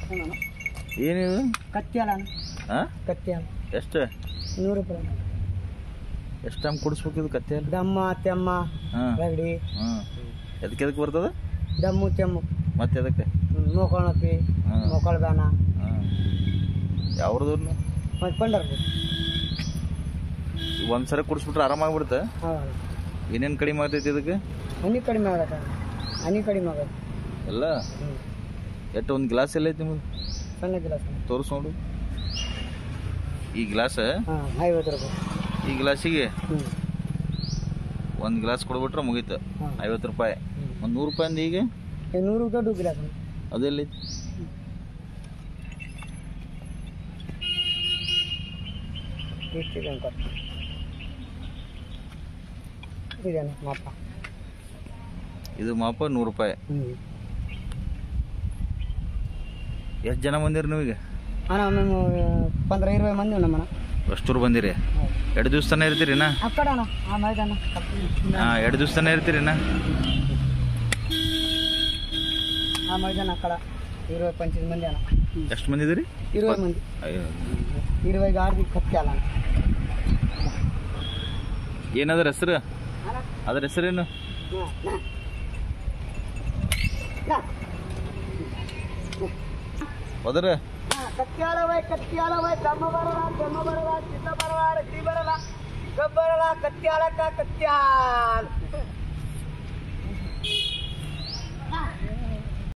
ಏನಿದು ಕತ್ತಿಯಲ್ಲ ಹಾಂ ಕತ್ತಿಯಲ್ಲ ಎಷ್ಟು ನೂರು ರೂಪಾಯಿ ಎಷ್ಟು ಟೈಮ್ ಕುಡಿಸ್ಬೇಕು ಇದು ಕತ್ತೆಯಲ್ಲಿ ದಮ್ಮ ತೆಮ್ಮ ಹಾಂ ರಗಡಿ ಹಾಂ ಎದಕ್ಕೆ ಎದಕ್ಕೆ ಬರ್ತದ ದಮ್ಮು ತೆಮ್ಮು ಮತ್ತೆ ಎದಕ್ಕೆ ಮೋಕೊಳಪಿ ಹಾಂ ಮೊಕೊಳ ಬ್ಯಾನ ಹಾಂ ಯಾವ್ರದವ್ರು ಮತ್ತು ಪಂಡರ್ಪುರ್ ಒಂದು ಸರಿ ಕುಡಿಸ್ಬಿಟ್ರೆ ಆರಾಮಾಗ್ಬಿಡುತ್ತೆ ಹೌದು ಏನೇನು ಕಡಿಮೆ ಆಗ್ತೈತಿ ಇದಕ್ಕೆ ಹನಿ ಕಡಿಮೆ ಆಗತ್ತೆ ಹನಿ ಕಡಿಮೆ ಆಗತ್ತೆ ಎಲ್ಲ ಹ್ಞೂ ಎಷ್ಟು ಒಂದು ಗ್ಲಾಸ್ ಎಲ್ಲ ಐತಿ ನಿಮ್ಮದು ಸಣ್ಣ ಗಿಲಾಸ್ ತೋರಿಸ್ ನೋಡು ಈ ಗ್ಲಾಸ್ ಹಾಂ ಐವತ್ತು ರೂಪಾಯಿ ಈ ಗ್ಲಾಸಿಗೆ ಹ್ಞೂ ಒಂದು ಗ್ಲಾಸ್ ಕೊಡ್ಬಿಟ್ರೆ ಮುಗೀತು ಹಾಂ ಐವತ್ತು ರೂಪಾಯಿ ಹ್ಞೂ ಒಂದು ನೂರು ರೂಪಾಯಿಂದ ಈಗ ಈ ನೂರು ದೊಡ್ಡ ಗಿಲಾಸ್ ಅದೆಲ್ಲೈತಿ ಇಷ್ಟಿದೆ ಅನ್ಕೊ ಇದೇನು ಮಾಪ ಇದು ಮಾಪ ನೂರು ರೂಪಾಯಿ ಹ್ಞೂ ಎಷ್ಟು ಜನ ಬಂದಿರಿ ನೀವೀಗ ಅಣ್ಣ మేము పంద్ర ఇరవై మంది ఉన్నాం అన్న ಅಷ್ಟೂರು ಬಂದಿರಿ ಎರಡು ದಿವಸ ತನಕ ಇರ್ತೀರಿನ అక్కడ అన్న ఆ మైదాన ಹಾಂ ಎರಡು ದಿವಸ ತನಕ ಇರ್ತೀರಿನ ఆ మైదాన అక్కడ ఇరవై పంచది మంది అన్న ಎಷ್ಟು ಮಂದಿ ಇದೀರಿ ఇరవై మంది ಅಯ್ಯೋ. ఇరవై గాడిది కత్యాలన్న ಏನದ್ರ ಹೆಸರು ಅದ್ರ ಹೆಸರೇನು ಹೋದ್ರ ಕತ್ಯಾಲ ವೈ ಕತ್ಯಾಲ ವೈ ದಮ್ಮ ಬರಲ್ಲ ದಮ್ಮ ಬರಲ್ಲ ಚಿನ್ನ ಬರಲ್ಲ ರಗಡಿ ಬರಲ್ಲ ಗಬ್ಬರಲ್ಲ ಕತ್ಯಾಲಕ್ಕ ಕತ್ಯಾಲ